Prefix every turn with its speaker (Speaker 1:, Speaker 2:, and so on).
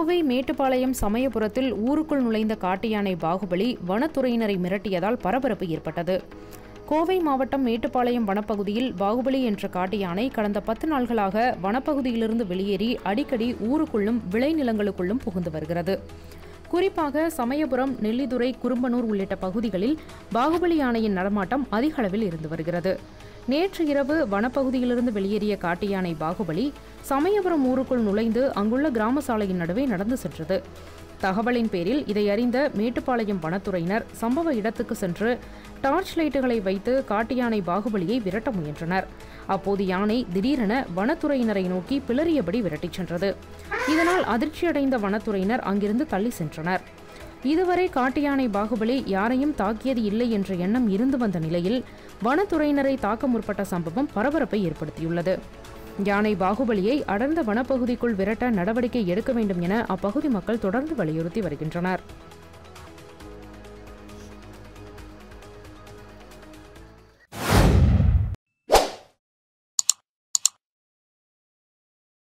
Speaker 1: கோவை மேட்டுப்பாளையம் சமயபுரத்தில் ஊருக்குள் நுழைந்த காட்டு யானை பாகுபலி வனத்துறையினரை மிரட்டியதால் பரபரப்பு ஏற்பட்டது கோவை மாவட்டம் மேட்டுப்பாளையம் வனப்பகுதியில் பாகுபலி என்ற காட்டு யானை கடந்த பத்து நாள்களாக வனப்பகுதியிலிருந்து வெளியேறி அடிக்கடி ஊருக்குள்ளும் விளைநிலங்களுக்குள்ளும் புகுந்து வருகிறது குறிப்பாக சமயபுரம் நெல்லிதுறை குறும்பனூர் உள்ளிட்ட பகுதிகளில் பாகுபலி யானையின் நடமாட்டம் அதிக அளவில் இருந்து வருகிறது நேற்று இரவு வனப்பகுதியிலிருந்து வெளியேறிய காட்டு யானை பாகுபலி சமயபுரம் ஊருக்குள் நுழைந்து அங்குள்ள கிராம சாலையின் நடுவே நடந்து சென்றது தகவலின் பேரில் இதை அறிந்த மேட்டுப்பாளையம் வனத்துறையினர் சம்பவ இடத்துக்கு சென்று டார்ச் லைட்டுகளை வைத்து காட்டு யானை பாகுபலியை விரட்ட முயன்றனர் அப்போது யானை திடீரென வனத்துறையினரை நோக்கி பிளறியபடி விரட்டிச் சென்றது இதனால் அதிர்ச்சியடைந்த வனத்துறையினர் அங்கிருந்து தள்ளி சென்றனர் இதுவரை காட்டு யானை பாகுபலி யாரையும் தாக்கியது இல்லை என்ற எண்ணம் இருந்து வந்த நிலையில் வனத்துறையினரை தாக்க முற்பட்ட சம்பவம் பரபரப்பை ஏற்படுத்தியுள்ளது யானை பாகுபலியை அடர்ந்த வனப்பகுதிக்குள் விரட்ட நடவடிக்கை எடுக்க வேண்டும் என அப்பகுதி மக்கள் தொடர்ந்து வலியுறுத்தி வருகின்றனர்